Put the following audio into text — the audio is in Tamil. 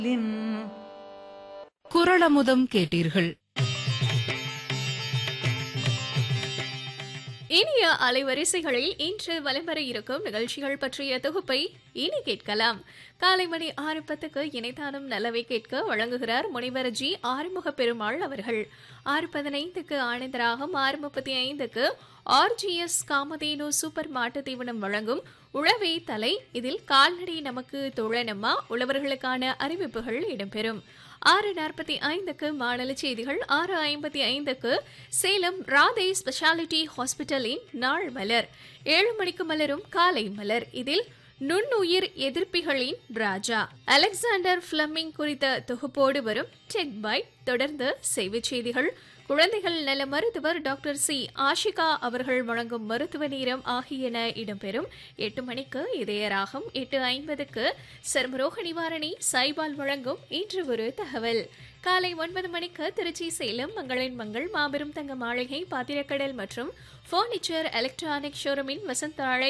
குரளமுதம் கேட்டீர்கள் இனிய அலைவரிசைகளில் இன்று வலம் வர இருக்கும் நிகழ்ச்சிகள் பற்றிய தொகுப்பை இனி கேட்கலாம் காலை மணி ஆறு பத்துக்கு இணைத்தானும் நல்லவை கேட்க வழங்குகிறார் முனைவர் ஜி ஆறுமுக பெருமாள் அவர்கள் ஆறு பதினைந்துக்கு ஆனந்தராகம் ஆறு முப்பத்தி ஐந்துக்கு ஆர்ஜிஎஸ் காமதேனு சூப்பர் மாட்டு தீவனம் வழங்கும் உழவே தலை இதில் கால்நடை நமக்கு தோழனம்மா உழவர்களுக்கான அறிவிப்புகள் இடம்பெறும் ஆறு நாற்பத்தி ஐந்துக்கு மாநில செய்திகள் ஆறு ஐம்பத்தி ஐந்துக்கு சேலம் ராதே ஸ்பெஷாலிட்டி ஹாஸ்பிட்டலின் நாள் மலர் ஏழு மணிக்கு மலரும் காலை மலர் இதில் நுண்ணுயிர் எதிர்ப்பிகளின் ராஜா அலெக்சாண்டர் பிளமிங் குறித்த தொகுப்போடு வரும் டெக் பை தொடர்ந்து செய்திச் செய்திகள் குழந்தைகள் நல மருத்துவர் டாக்டர் சி ஆஷிகா அவர்கள் வழங்கும் மருத்துவ நேரம் ஆகியன இடம்பெறும் எட்டு மணிக்கு இதயராகம் எட்டு ஐம்பதுக்கு சர்மரோக நிவாரணி சைபால் வழங்கும் இன்று ஒரு தகவல் காலை ஒன்பது மணிக்கு திருச்சி சேலம் மங்களின் மங்கள் மாபெரும் தங்க மாளிகை பாத்திரக்கடல் மற்றும் பர்னிச்சர் எலக்ட்ரானிக் ஷோரூமின் வசந்தாழை